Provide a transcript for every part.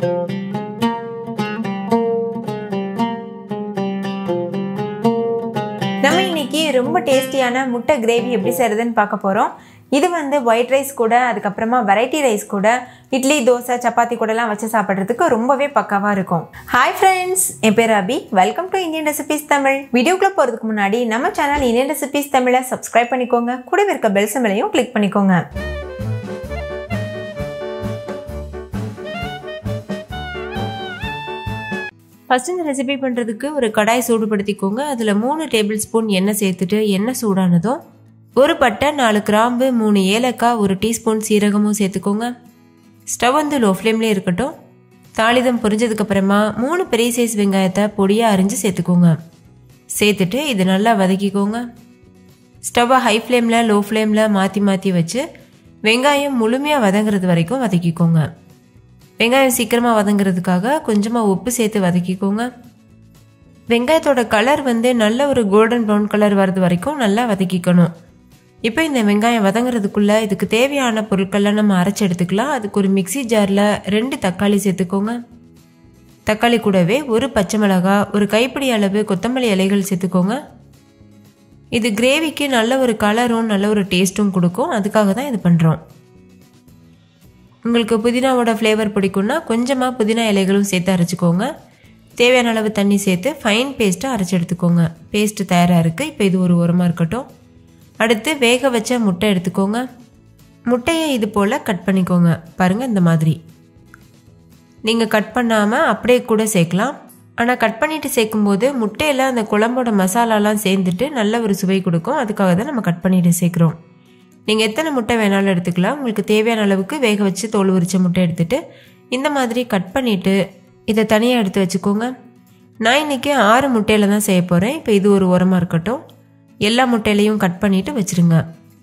நம்ம இன்னைக்கு ரொம்ப டேஸ்டியான முட்டை கிரேவி எப்படி செய்கிறதுன்னு பார்க்க போகிறோம் இது வந்து ஒயிட் ரைஸ் கூட அதுக்கப்புறமா வெரைட்டி ரைஸ் கூட இட்லி தோசை சப்பாத்தி கூடலாம் வச்சு சாப்பிட்றதுக்கு ரொம்பவே பக்காவாக இருக்கும் ஹாய் ஃப்ரெண்ட்ஸ் என் பேர் Abhi welcome to Indian recipes Tamil வீடியோக்குள்ளே போகிறதுக்கு முன்னாடி நம்ம சேனல் இந்தியன் ரெசிபிஸ் தமிழை சப்ஸ்கிரைப் பண்ணிக்கோங்க கூடவே இருக்க பெல் சிம்பிளையும் கிளிக் பண்ணிக்கோங்க ஃபஸ்ட் இந்த ரெசிபி பண்ணுறதுக்கு ஒரு கடாய் சூடுபடுத்திக்கோங்க அதில் மூணு டேபிள் ஸ்பூன் எண்ணெய் சேர்த்துட்டு எண்ணெய் சூடானதும் ஒரு பட்டை நாலு கிராம்பு மூணு ஏலக்காய் ஒரு டீஸ்பூன் சீரகமும் சேர்த்துக்கோங்க ஸ்டவ் வந்து லோ ஃப்ளேம்லேயே இருக்கட்டும் தாளிதம் பொரிஞ்சதுக்கப்புறமா மூணு பெரிய சைஸ் வெங்காயத்தை பொடியாக அரிஞ்சு சேர்த்துக்கோங்க சேர்த்துட்டு இது நல்லா வதக்கிக்கோங்க ஸ்டவ்வை ஹை ஃப்ளேமில் லோ ஃப்ளேமில் மாற்றி மாற்றி வச்சு வெங்காயம் முழுமையாக வதங்குறது வரைக்கும் வதக்கிக்கோங்க வெங்காயம் சீக்கிரமாக வதங்குறதுக்காக கொஞ்சமாக உப்பு சேர்த்து வதக்கிக்கோங்க வெங்காயத்தோட கலர் வந்து நல்ல ஒரு கோல்டன் ப்ரௌன் கலர் வர்றது வரைக்கும் நல்லா வதக்கிக்கணும் இப்போ இந்த வெங்காயம் வதங்குறதுக்குள்ளே இதுக்கு தேவையான பொருட்கள்லாம் நம்ம அரைச்சி எடுத்துக்கலாம் அதுக்கு ஒரு மிக்சி ஜாரில் ரெண்டு தக்காளி சேர்த்துக்கோங்க தக்காளி கூடவே ஒரு பச்சை மிளகா ஒரு கைப்பிடி அளவு கொத்தமல்லி இலைகள் சேர்த்துக்கோங்க இது கிரேவிக்கு நல்ல ஒரு கலரும் நல்ல ஒரு டேஸ்ட்டும் கொடுக்கும் அதுக்காக தான் இது பண்ணுறோம் உங்களுக்கு புதினாவோட ஃப்ளேவர் பிடிக்கும்னா கொஞ்சமாக புதினா இலைகளும் சேர்த்து அரைச்சிக்கோங்க தேவையான அளவு தண்ணி சேர்த்து ஃபைன் பேஸ்ட்டை அரைச்சி எடுத்துக்கோங்க பேஸ்ட்டு தயாராக இருக்குது இப்போ இது ஒரு உரமாக இருக்கட்டும் அடுத்து வேக வச்ச முட்டை எடுத்துக்கோங்க முட்டையை இது போல் கட் பண்ணிக்கோங்க பாருங்கள் இந்த மாதிரி நீங்கள் கட் பண்ணாமல் அப்படியே கூட சேர்க்கலாம் ஆனால் கட் பண்ணிவிட்டு சேர்க்கும்போது முட்டையில் அந்த குழம்போட மசாலாலாம் சேர்ந்துட்டு நல்ல ஒரு சுவை கொடுக்கும் அதுக்காக தான் நம்ம கட் பண்ணிவிட்டு சேர்க்குறோம் நீங்கள் எத்தனை முட்டை வேணாலும் எடுத்துக்கலாம் உங்களுக்கு தேவையான அளவுக்கு வேக வச்சு தோல் உரிச்ச முட்டை எடுத்துகிட்டு இந்த மாதிரி கட் பண்ணிவிட்டு இதை தனியாக எடுத்து வச்சுக்கோங்க நான் இன்றைக்கி ஆறு முட்டையில் தான் செய்ய போகிறேன் இப்போ இது ஒரு உரமாக இருக்கட்டும் எல்லா முட்டையிலையும் கட் பண்ணிவிட்டு வச்சுருங்க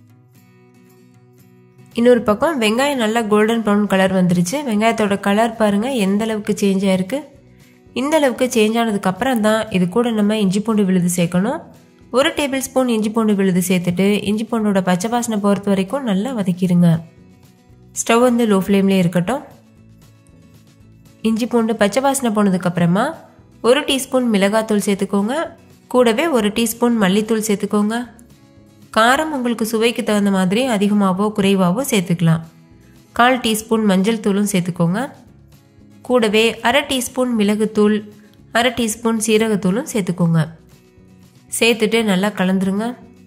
இன்னொரு பக்கம் வெங்காயம் நல்லா கோல்டன் ப்ரௌன் கலர் வந்துருச்சு வெங்காயத்தோட கலர் பாருங்கள் எந்த அளவுக்கு சேஞ்ச் ஆகிருக்கு இந்த அளவுக்கு சேஞ்ச் ஆனதுக்கப்புறம் தான் இது கூட நம்ம இஞ்சி பூண்டு விழுது சேர்க்கணும் ஒரு டேபிள் ஸ்பூன் இஞ்சி பூண்டு விழுது சேர்த்துட்டு இஞ்சி பூண்டோட பச்சை வாசனை பொறுத்த வரைக்கும் நல்லா வதக்கிடுங்க ஸ்டவ் வந்து லோ ஃப்ளேம்லேயே இருக்கட்டும் இஞ்சி பூண்டு பச்சை வாசனை போனதுக்கப்புறமா ஒரு டீஸ்பூன் மிளகாத்தூள் சேர்த்துக்கோங்க கூடவே ஒரு டீஸ்பூன் மல்லித்தூள் சேர்த்துக்கோங்க காரம் உங்களுக்கு சுவைக்கு தகுந்த மாதிரி அதிகமாகவோ குறைவாகவோ சேர்த்துக்கலாம் கால் டீஸ்பூன் மஞ்சள் தூளும் சேர்த்துக்கோங்க கூடவே அரை டீஸ்பூன் மிளகுத்தூள் அரை டீஸ்பூன் சீரகத்தூளும் சேர்த்துக்கோங்க சேர்த்துட்டு நல்லா கலந்துருங்க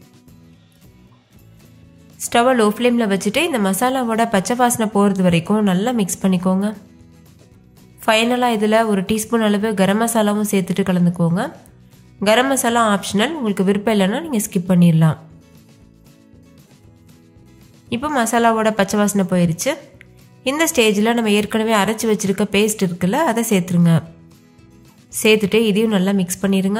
ஸ்டவ்வை லோ ஃப்ளேமில் வச்சுட்டு இந்த மசாலாவோட பச்சை வாசனை போகிறது வரைக்கும் நல்லா மிக்ஸ் பண்ணிக்கோங்க ஃபைனலாக இதில் ஒரு டீஸ்பூன் அளவு கரம் மசாலாவும் சேர்த்துட்டு கலந்துக்கோங்க கரம் மசாலா ஆப்ஷனல் உங்களுக்கு விருப்பம் இல்லைன்னா நீங்கள் ஸ்கிப் பண்ணிடலாம் இப்போ மசாலாவோட பச்சை வாசனை போயிடுச்சு இந்த ஸ்டேஜில் நம்ம ஏற்கனவே அரைச்சி வச்சுருக்க பேஸ்ட் இருக்குல்ல அதை சேர்த்துருங்க சேர்த்துட்டு இதையும் நல்லா மிக்ஸ் பண்ணிடுங்க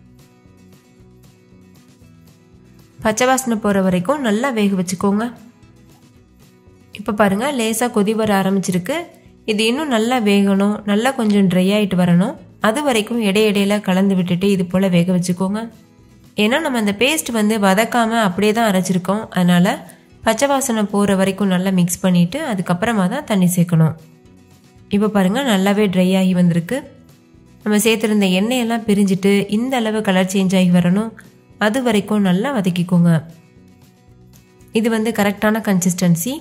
பச்சை வாசனை போகிற வரைக்கும் நல்லா வேக வச்சுக்கோங்க இப்போ பாருங்கள் லேசாக கொதி வர ஆரம்பிச்சிருக்கு இது இன்னும் நல்லா வேகணும் நல்லா கொஞ்சம் ட்ரை ஆகிட்டு வரணும் அது வரைக்கும் இடையிடையில கலந்து விட்டுட்டு இது போல் வேக வச்சுக்கோங்க ஏன்னா நம்ம அந்த பேஸ்ட் வந்து வதக்காமல் அப்படியே தான் அரைச்சிருக்கோம் அதனால் பச்சை வாசனை போகிற வரைக்கும் நல்லா மிக்ஸ் பண்ணிவிட்டு அதுக்கப்புறமா தான் தண்ணி சேர்க்கணும் இப்போ பாருங்கள் நல்லாவே ட்ரை ஆகி வந்திருக்கு நம்ம சேர்த்துருந்த எண்ணெயெல்லாம் பிரிஞ்சுட்டு இந்த அளவு கலர் சேஞ்ச் ஆகி வரணும் அது வரைக்கும் நல்லா வதக்கிக்கோங்க இது வந்து கரெக்டான கன்சிஸ்டன்சி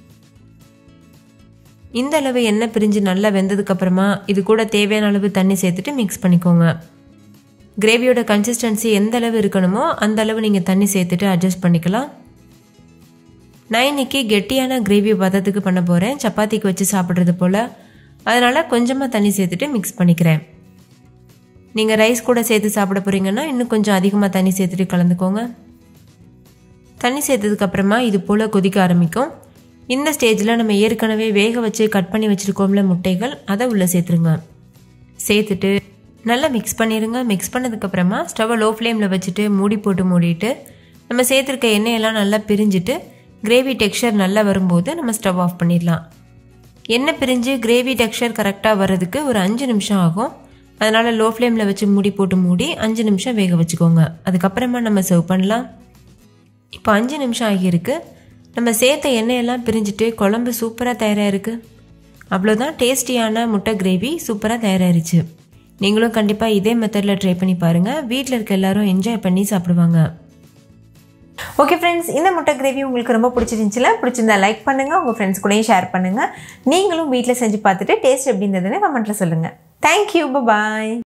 இந்த அளவு எண்ணெய் பிரிஞ்சு நல்லா வெந்ததுக்கப்புறமா இது கூட தேவையான அளவு தண்ணி சேர்த்துட்டு மிக்ஸ் பண்ணிக்கோங்க கிரேவியோட கன்சிஸ்டன்சி எந்த அளவு இருக்கணுமோ அந்த அளவு நீங்கள் தண்ணி சேர்த்துட்டு அட்ஜஸ்ட் பண்ணிக்கலாம் நான் இன்னைக்கு கெட்டியான கிரேவி பதத்துக்கு பண்ண போகிறேன் சப்பாத்திக்கு வச்சு சாப்பிட்றது போல் அதனால் கொஞ்சமாக தண்ணி சேர்த்துட்டு மிக்ஸ் பண்ணிக்கிறேன் நீங்கள் ரைஸ் கூட சேர்த்து சாப்பிட போகிறீங்கன்னா இன்னும் கொஞ்சம் அதிகமாக தண்ணி சேர்த்துட்டு கலந்துக்கோங்க தண்ணி சேர்த்ததுக்கப்புறமா இது போல் கொதிக்க ஆரம்பிக்கும் இந்த ஸ்டேஜில் நம்ம ஏற்கனவே வேக வச்சு கட் பண்ணி வச்சுருக்கோம்ல முட்டைகள் அதை உள்ளே சேர்த்துருங்க சேர்த்துட்டு நல்லா மிக்ஸ் பண்ணிடுங்க மிக்ஸ் பண்ணதுக்கப்புறமா ஸ்டவ்வை லோ ஃப்ளேமில் வச்சுட்டு மூடி போட்டு மூடிட்டு நம்ம சேர்த்துருக்க எண்ணெயெல்லாம் நல்லா பிரிஞ்சுட்டு கிரேவி டெக்ஸ்சர் நல்லா வரும்போது நம்ம ஸ்டவ் ஆஃப் பண்ணிடலாம் எண்ணெய் பிரிஞ்சு கிரேவி டெக்ஸ்சர் கரெக்டாக வர்றதுக்கு ஒரு அஞ்சு நிமிஷம் ஆகும் அதனால் லோ ஃப்ளேமில் வச்சு மூடி போட்டு மூடி அஞ்சு நிமிஷம் வேக வச்சுக்கோங்க அதுக்கப்புறமா நம்ம சர்வ் பண்ணலாம் இப்போ அஞ்சு நிமிஷம் ஆகியிருக்கு நம்ம சேர்த்த எண்ணெயெல்லாம் பிரிஞ்சுட்டு குழம்பு சூப்பராக தயாராக இருக்குது அவ்வளோதான் டேஸ்டியான முட்டை கிரேவி சூப்பராக தயாராகிருச்சு நீங்களும் கண்டிப்பாக இதே மெத்தடில் ட்ரை பண்ணி பாருங்கள் வீட்டில் இருக்க எல்லாரும் என்ஜாய் பண்ணி சாப்பிடுவாங்க ஓகே ஃப்ரெண்ட்ஸ் இந்த முட்டை கிரேவி உங்களுக்கு ரொம்ப பிடிச்சிருந்துச்சுல பிடிச்சிருந்தா லைக் பண்ணுங்கள் உங்கள் ஃப்ரெண்ட்ஸ் கூடயும் ஷேர் பண்ணுங்கள் நீங்களும் வீட்டில் செஞ்சு பார்த்துட்டு டேஸ்ட் எப்படி இருந்ததுன்னு கமெண்ட்டில் சொல்லுங்கள் தேங்க்யூ பாய்